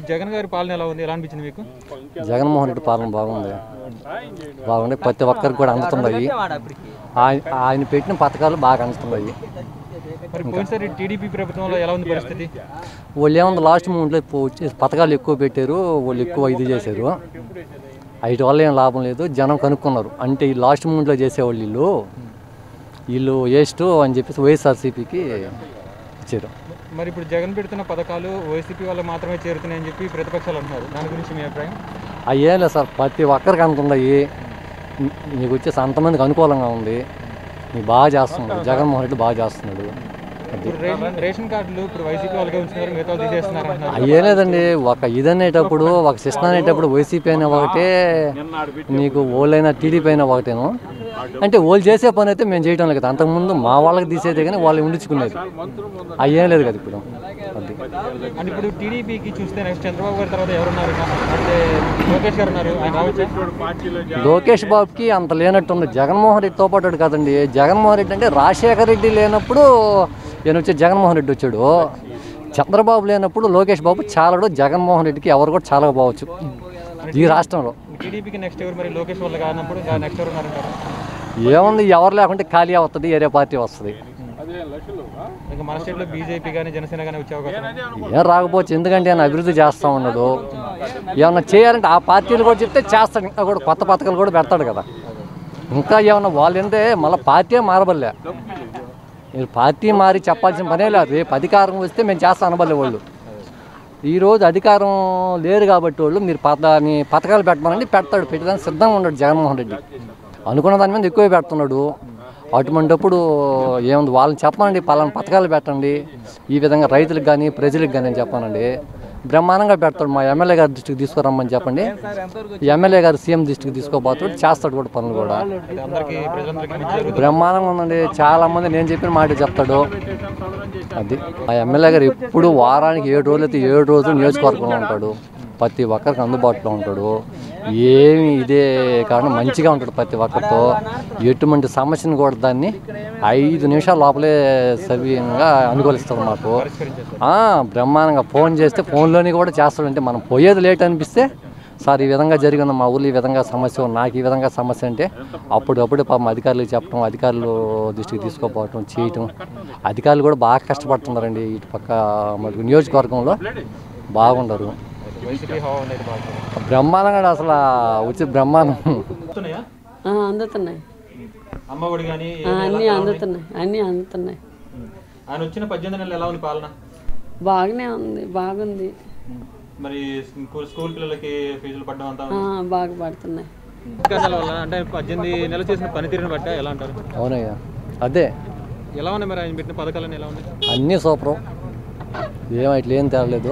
జగన్ గారి పాలన ఎలా ఉంది ఎలా అనిపించింది మీకు జగన్మోహన్ రెడ్డి పాలన బాగుంది బాగుంది ప్రతి ఒక్కరికి కూడా అందుతున్నాయి ఆయన ఆయన పెట్టిన పథకాలు బాగా అందుతున్నాయి మరి పోయినసారి టీడీపీ ప్రభుత్వంలో ఎలా ఉంది పరిస్థితి వాళ్ళు ఏముంది లాస్ట్ మూమెంట్లో వచ్చి పథకాలు ఎక్కువ పెట్టారు వాళ్ళు ఎక్కువ ఇది చేశారు వీటి వల్ల ఏం లాభం లేదు జనం కనుక్కున్నారు అంటే ఈ లాస్ట్ మూమెంట్లో చేసేవాళ్ళు వీళ్ళు వీళ్ళు వేస్ట్ అని చెప్పేసి వైఎస్ఆర్సీపీకి ఇచ్చారు మరి ఇప్పుడు జగన్ పెడుతున్న పథకాలు వైసీపీ వాళ్ళకి మాత్రమే చేరుతున్నాయని చెప్పి ప్రతిపక్షాలు అంటున్నారు దాని గురించి మీ అభిప్రాయం అవి ఏం లేదు సార్ ప్రతి ఒక్కరికి అందుతున్నాయి నీకు వచ్చేసి అంతమందికి అనుకూలంగా ఉంది నీకు బాగా చేస్తున్నాడు జగన్మోహన్ రెడ్డి బాగా చేస్తున్నాడు అది ఇప్పుడు రేషన్ రేషన్ కార్డులు ఇప్పుడు వైసీపీ వాళ్ళకే ఉంచుతున్నారు మిగతా వాళ్ళు తీసేస్తున్నారు అంటున్నారు అయ్యే లేదండి ఒక ఇది అనేటప్పుడు ఒక సిస్టమ్ అనేటప్పుడు వైసీపీ అయినా ఒకటే నీకు ఓళ్ళైనా టీడీపీ అయినా ఒకటేను అంటే వాళ్ళు చేసే పని అయితే మేము చేయటం లేదు కదా అంతకుముందు మా వాళ్ళకి తీసేదే కానీ వాళ్ళు ఉండించుకునేది అయ్యేం లేదు కదా ఇప్పుడు అది అంటే ఇప్పుడు టీడీపీకి చూస్తే నెక్స్ట్ చంద్రబాబు గారి తర్వాత ఎవరున్నారు అంటే లోకేష్ గారు ఉన్నారు ఆయన రావచ్చా లోకేష్ బాబుకి అంత లేనట్టుంది జగన్మోహన్ రెడ్డితో పాటు కదండి జగన్మోహన్ రెడ్డి అంటే రాజశేఖర రెడ్డి లేనప్పుడు ఈయన వచ్చి జగన్మోహన్ రెడ్డి వచ్చాడు చంద్రబాబు లేనప్పుడు లోకేష్ బాబు చాలడు జగన్మోహన్ రెడ్డికి ఎవరు కూడా చాలా బావచ్చు ఈ రాష్ట్రంలో టీడీపీకి నెక్స్ట్ ఎవరు మరి లోకేష్ వాళ్ళు కానప్పుడు నెక్స్ట్ ఎవరు ఉన్నారంటారు ఏముంది ఎవరు లేకుంటే ఖాళీ అవుతుంది వేరే పార్టీ వస్తుంది ఇంకా మన స్టేట్లో బీజేపీ కానీ జనసేన కానీ వచ్చే అవకాశం ఉంది. ఏం రాకపోవచ్చు ఎందుకంటే ఆయన అభివృద్ధి చేస్తా ఉన్నాడు ఏమన్నా చేయాలంటే ఆ పార్టీలు కూడా చెప్తే చేస్తాడు ఇంకా కూడా కొత్త పథకాలు కూడా పెడతాడు కదా ఇంకా ఏమన్నా వాళ్ళు ఏంటంటే మళ్ళీ పార్టీ మారబల్లే మీరు పార్టీ మారి చెప్పాల్సిన పనే లేదు రేపు అధికారం వస్తే మేము చేస్తాం అనబల్లే వాళ్ళు ఈరోజు అధికారం లేరు కాబట్టి వాళ్ళు మీరు పథకాన్ని పథకాలు పెట్టమనండి పెడతాడు పెట్టడానికి సిద్ధంగా ఉన్నాడు జగన్మోహన్ రెడ్డి అనుకున్న దాని మీద ఎక్కువే పెడుతున్నాడు అటువంటిప్పుడు ఏముంది వాళ్ళని చెప్పనండి పలానా పథకాలు పెట్టండి ఈ విధంగా రైతులకు కానీ ప్రజలకు కానీ అని చెప్పానండి బ్రహ్మాండంగా పెడతాడు మా ఎమ్మెల్యే గారి దృష్టికి తీసుకురమ్మని చెప్పండి ఎమ్మెల్యే గారు సీఎం దృష్టికి తీసుకోబోతాడు చేస్తాడు కూడా పనులు కూడా అంటే అందరికీ ప్రజలందరికీ మంచి జరుగుతుంది బ్రహ్మాండంగా ఉందండి చాలా మంది నేను చెప్పిన మాట చెప్తాడు అది ఆ ఎమ్మెల్యే గారు ఎప్పుడు వారానికి ఏడు రోజులు అయితే ఏడు రోజులు నియోజకవర్గంలో ఉంటాడు ప్రతి ఒక్కరికి అందుబాటులో ఉంటాడు ఏమి ఇదే కారణం మంచిగా ఉంటాడు ప్రతి ఒక్కరితో ఎటువంటి సమస్యను కూడా దాన్ని ఐదు నిమిషాల లోపలే సవ్యంగా అనుకూలిస్తాడు మాకు ఆ, బ్రహ్మాండంగా ఫోన్ చేస్తే ఫోన్లోని కూడా చేస్తాడంటే మనం పోయేది లేట్ అనిపిస్తే సార్ ఈ విధంగా జరిగింది మా ఊళ్ళో ఈ విధంగా సమస్య ఉంది, నాకు ఈ విధంగా సమస్య అంటే అప్పుడప్పుడు పాపం అధికారులకు చెప్పడం అధికారులు దృష్టికి తీసుకోపోవటం చేయటం అధికారులు కూడా బాగా కష్టపడుతున్నారండి ఇటు పక్క మటుకు నియోజకవర్గంలో బాగుండరు వైసీపీ హవా ఉండేది బాగా బ్రహ్మాండంగా అసలు వచ్చి బ్రహ్మాండం వస్తున్నాయా ఆ, అందుతున్నాయి అమ్మ ఒడి కానీ ఆ, అన్నీ అందుతున్నాయి అన్నీ అందుతున్నాయి ఆయన వచ్చిన పద్దెనిమిది నెలలు ఎలా ఉంది పాలన బాగానే ఉంది బాగుంది మరి స్కూల్ స్కూల్ పిల్లలకి ఫీజులు పడడం అంతా ఆ, బాగా పడుతున్నాయి కారణాల వల్ల అంటే పద్దెనిమిది నెలలు చేసిన పనితీరుని బట్ట ఎలా అంటారు అవునయ్యా అదే ఎలా ఉన్నాయి మరి ఆయన పెట్టిన పథకాలన్నీ ఎలా ఉన్నాయి అన్నీ సూపరు ఏం ఇట్లా ఏం తేలేదు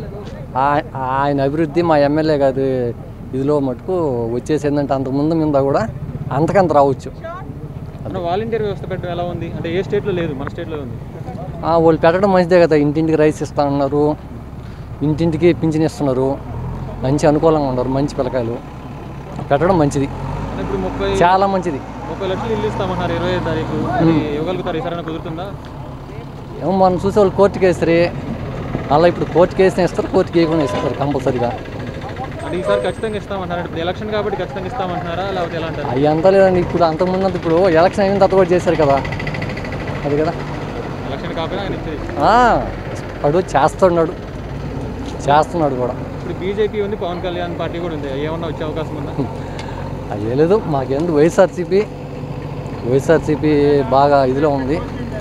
ఆ- ఆయన అభివృద్ధి మా ఎమ్మెల్యే గారి ఇదిలో మటుకు వచ్చేసి ఏంటంటే అంతకుముందు మీద కూడా అంతకంత రావచ్చు మన వాలంటీర్ వ్యవస్థ పెట్టడం ఎలా ఉంది అంటే ఏ స్టేట్లో లేదు మన స్టేట్లో ఉంది ఆ, వాళ్ళు పెట్టడం మంచిదే కదా ఇంటింటికి రైస్ ఇస్తా ఉన్నారు ఇంటింటికి పింఛన్ ఇస్తున్నారు మంచి అనుకూలంగా ఉన్నారు మంచి పిల్లకాయలు పెట్టడం మంచిది అంటే ఇప్పుడు ముప్పై చాలా మంచిది ముప్పై లక్షలు ఇల్లు ఇస్తామన్నారు ఇరవై ఐదు తారీఖు అది ఇవ్వగలుగుతారు ఈసారి కుదురుతుందా ఏమో మనం చూసే వాళ్ళు కోర్టుకి వేస్తారు అలా ఇప్పుడు కోర్టుకి వేసిన ఇస్తారు కోర్టుకి వేయకుండా ఇస్తారు కంపల్సరీగా అంటే ఈసారి ఖచ్చితంగా ఇస్తామంటున్నారు ఇప్పుడు ఎలక్షన్ కాబట్టి ఖచ్చితంగా ఇస్తామంటున్నారా లేకపోతే ఎలా అంటారు అవి అంతా లేదండి ఇప్పుడు అంతకుముందు అంత ఇప్పుడు ఎలక్షన్ అయిన తర్వాత కూడా చేశారు కదా అది కదా ఎలక్షన్ కాకపోయినా ఆయన ఇచ్చేది ఆ, వాడు చేస్తున్నాడు చేస్తున్నాడు కూడా ఇప్పుడు బీజేపీ ఉంది పవన్ కళ్యాణ్ పార్టీ కూడా ఉంది ఏమన్నా వచ్చే అవకాశం ఉందా అది లేదు మాకేంది వైఎస్ఆర్సీపీ వైఎస్ఆర్సీపీ బాగా ఇదిలో ఉంది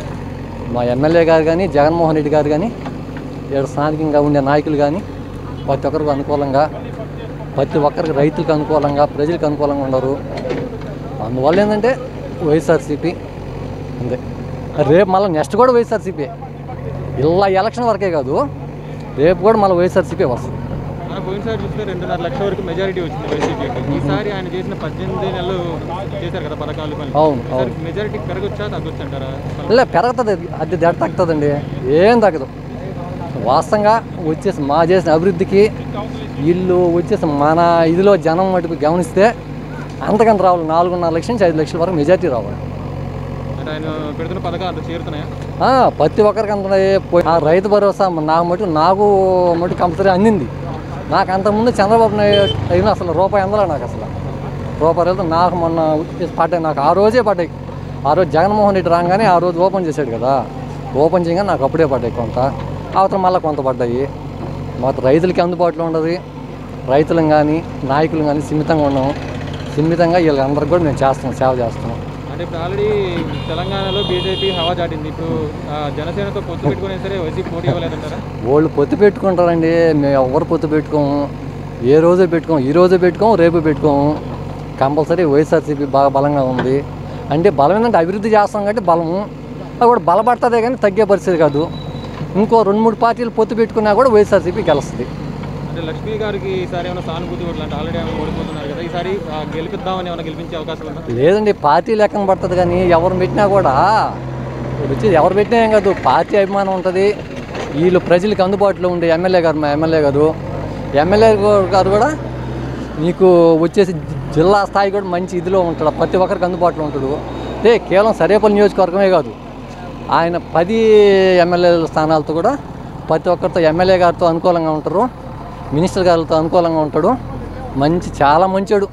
మా ఎమ్మెల్యే గారు కానీ జగన్మోహన్ రెడ్డి గారు కానీ ఇక్కడ స్థానికంగా ఉండే నాయకులు కానీ ప్రతి ఒక్కరికి అనుకూలంగా ప్రతి ఒక్కరికి రైతులకు అనుకూలంగా ప్రజలకు అనుకూలంగా ఉన్నారు అందువల్ల ఏంటంటే వైఎస్ఆర్సీపీ అంతే రేపు మళ్ళీ నెక్స్ట్ కూడా వైఎస్ఆర్సీపీ ఇలా ఎలక్షన్ వరకే కాదు రేపు కూడా మళ్ళీ వైఎస్ఆర్సీపీ వస్తుంది మన పోయినసారి చూస్తే రెండున్నర లక్షల వరకు మెజారిటీ వచ్చింది వైసీపీకి ఈసారి ఆయన చేసిన పద్దెనిమిది నెలలు చేశారు కదా పథకాలు పనులు అవును అవును ఈసారి మెజారిటీ పెరగొచ్చా తగ్గొచ్చు అంటారా ఇలా పెరుగుతుంది అది అది దెడ తగ్గుతుందండి ఏం తగ్గదు వాస్తవంగా వచ్చేసి మా చేసిన అభివృద్ధికి ఇల్లు వచ్చేసి మన ఇదిలో జనం మటుకు గమనిస్తే అంతకంత రావాలి నాలుగున్నర లక్షల నుంచి ఐదు లక్షల వరకు మెజార్టీ రావాలి అంటే ఆయన పెడుతున్న పథకాలు అంత చేరుతున్నాయా ఆ, ప్రతి ఒక్కరికి అంత పోయి- ఆ రైతు భరోసా నా మటుకు నాకు మటుకు కంపల్సరీ అందింది నాకు అంతకుముందు చంద్రబాబు నాయుడు అయినా అసలు రూపాయి అందలే నాకు అసలు రూపాయి వెళ్తే నాకు మొన్న పడ్డాయి నాకు ఆ రోజే పడ్డాయి ఆ రోజు జగన్మోహన్ రెడ్డి రాగానే ఆ రోజు ఓపెన్ చేశాడు కదా ఓపెన్ చేయగానే నాకు అప్పుడే పడ్డాయి కొంత అవతల మళ్ళీ కొంత పడ్డాయి మాకు రైతులకి అందుబాటులో ఉండదు రైతులను కానీ నాయకులు కానీ సిమితంగా ఉన్నాము సిమితంగా వీళ్ళందరికీ కూడా మేము చేస్తున్నాం సేవ చేస్తున్నాం అంటే ఇప్పుడు ఆల్రెడీ తెలంగాణలో బీజేపీ హవా చాటింది ఇప్పుడు ఆ, జనసేనతో పొత్తు పెట్టుకునే సరే వైసీపీ పోటీ ఇవ్వలేదంటారా వాళ్ళు పొత్తు పెట్టుకుంటారండి మేము ఎవరు పొత్తు పెట్టుకోము ఏ రోజు పెట్టుకోము ఈ రోజు పెట్టుకోము రేపు పెట్టుకోము కంపల్సరీ వైఎస్ఆర్సీపీ బాగా బలంగా ఉంది అంటే బలం ఏంటంటే అభివృద్ధి చేస్తాం కాబట్టి బలము అది కూడా బలపడుతుందే కానీ తగ్గే పరిస్థితి కాదు ఇంకో రెండు మూడు పార్టీలు పొత్తు పెట్టుకున్నా కూడా వైఎస్ఆర్సీపీ గెలుస్తుంది అంటే లక్ష్మీ గారికి ఈసారి ఏమైనా సానుభూతి ఓట్లు అంటే ఆల్రెడీ ఆమె ఓడిపోతున్నారు కదా ఈసారి ఆ, గెలిపిద్దామని ఏమైనా గెలిపించే అవకాశం ఉందా లేదండి పార్టీ లెక్కన పడుతుంది కానీ ఎవరు పెట్టినా కూడా ఇప్పుడు వచ్చేది ఎవరు పెట్టినా ఏం కాదు పార్టీ అభిమానం ఉంటుంది వీళ్ళు ప్రజలకు అందుబాటులో ఉండే ఎమ్మెల్యే గారు మా ఎమ్మెల్యే గారు ఎమ్మెల్యే గారు కూడా మీకు వచ్చేసి జిల్లా స్థాయి కూడా మంచి ఇదిలో ఉంటాడు ప్రతి ఒక్కరికి అందుబాటులో ఉంటాడు అంటే కేవలం సరేపల్లి నియోజకవర్గమే కాదు ఆయన పది ఎమ్మెల్యే స్థానాలతో కూడా ప్రతి ఒక్కరితో ఎమ్మెల్యే గారితో అనుకూలంగా ఉంటారు మినిస్టర్ గారితో అనుకూలంగా ఉంటాడు మంచి చాలా మంచోడు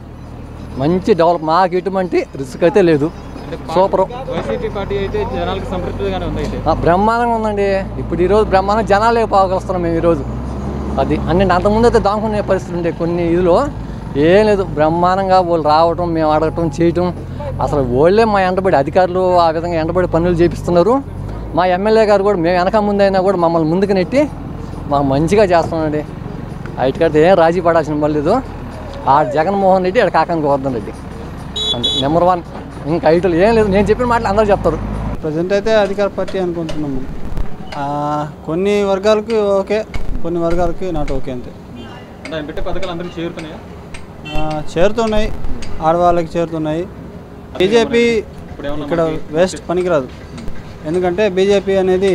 మంచి డెవలప్ మాకు ఎటువంటి రిస్క్ అయితే లేదు సూపర్ వైసీపీ పార్టీ అయితే జనాలకు సంతృప్తిగానే ఉంది అయితే ఆ, బ్రహ్మాండంగా ఉందండి ఇప్పుడు ఈరోజు బ్రహ్మాండం జనాలే పోగలుస్తున్నాం మేము ఈరోజు అది అంటే అంతకుముందు అయితే దాముకునే పరిస్థితి ఉండే కొన్ని ఇదిలో ఏం లేదు బ్రహ్మాండంగా వాళ్ళు రావటం మేము అడగటం చేయటం అసలు వాళ్ళే మా ఎంటబడి అధికారులు ఆ విధంగా ఎంటబడి పనులు చేపిస్తున్నారు మా ఎమ్మెల్యే గారు కూడా మేము వెనక ముందైనా కూడా మమ్మల్ని ముందుకు నెట్టి మాకు మంచిగా చేస్తున్నామండి ఐటికాడితే ఏం రాజీ పడాల్సిన పని లేదు ఆ జగన్మోహన్ రెడ్డి ఆడ కాకాని గోవర్ధన్ రెడ్డి అంటే నెంబర్ వన్ ఇంకా ఐటీలు ఏం లేదు నేను చెప్పిన మాటలు అందరూ చెప్తారు ప్రజెంట్ అయితే అధికార పార్టీ అనుకుంటున్నాము ఆ, కొన్ని వర్గాలకి ఓకే కొన్ని వర్గాలకి నాట్ ఓకే అంతే అంటే ఆయన పెట్టే పథకాలు అందరికీ చేరుతున్నాయా ఆ, చేరుతున్నాయి ఆడవాళ్ళకి చేరుతున్నాయి బీజేపీ ఇప్పుడు ఏమన్నా ఇక్కడ వేస్ట్ పనికిరాదు ఎందుకంటే బీజేపీ అనేది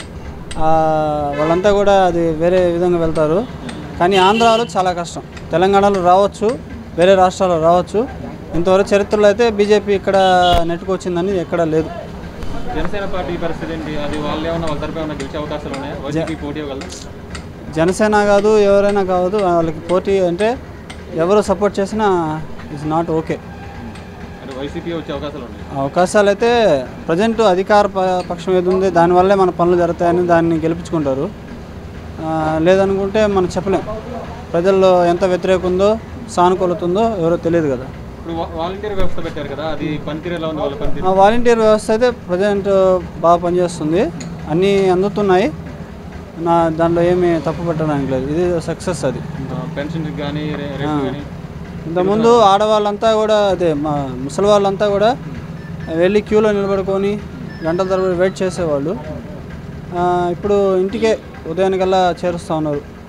ఆ, వాళ్ళంతా కూడా అది వేరే విధంగా వెళ్తారు కానీ ఆంధ్రాలో చాలా కష్టం తెలంగాణలో రావచ్చు వేరే రాష్ట్రాల్లో రావచ్చు ఇంతవరకు చరిత్రలో అయితే బీజేపీ ఇక్కడ నెట్టుకొచ్చిందని ఎక్కడా లేదు జనసేన పార్టీ పరిస్థితి ఏంటి అది వాళ్ళు ఏమన్నా వాళ్ళ తరపు ఏమన్నా గెలిచే అవకాశాలు ఉన్నాయా వైసీపీ పోటీ ఇవ్వగలరా జనసేన కాదు ఎవరైనా కాదు వాళ్ళకి పోటీ అంటే ఎవరు సపోర్ట్ చేసినా ఇస్ నాట్ ఓకే అంటే వైసీపీ వచ్చే అవకాశాలు ఉన్నాయి అవకాశాలు అయితే ప్రజెంట్ అధికార ప- పక్షం ఏది ఉంది దానివల్లే మన పనులు జరుగుతాయని దాన్ని గెలిపించుకుంటారు ఆ, లేదనుకుంటే మనం చెప్పలేం ప్రజల్లో ఎంత వ్యతిరేకం ఉందో సానుకూలత ఉందో ఎవరో తెలియదు కదా ఇప్పుడు వా- వాలంటీర్ వ్యవస్థ పెట్టారు కదా అది పనితీరు ఎలా ఉంది వాళ్ళ పనితీరు ఆ వాలంటీర్ వ్యవస్థ అయితే ప్రజెంట్ బాగా పనిచేస్తుంది అన్నీ అందుతున్నాయి నా దాంట్లో ఏమీ తప్పు పెట్టడానికి లేదు ఇది సక్సెస్ అది పెన్షన్ కానీ రేట్ కానీ ఇంతకుముందు ఆడవాళ్ళంతా కూడా అదే మా ముసలి వాళ్ళంతా కూడా వెళ్ళి క్యూలో నిలబడుకొని గంటల తరబడి వెయిట్ చేసేవాళ్ళు ఆ, ఇప్పుడు ఇంటికే ఉదయానికల్లా చేరుస్తూ ఉన్నారు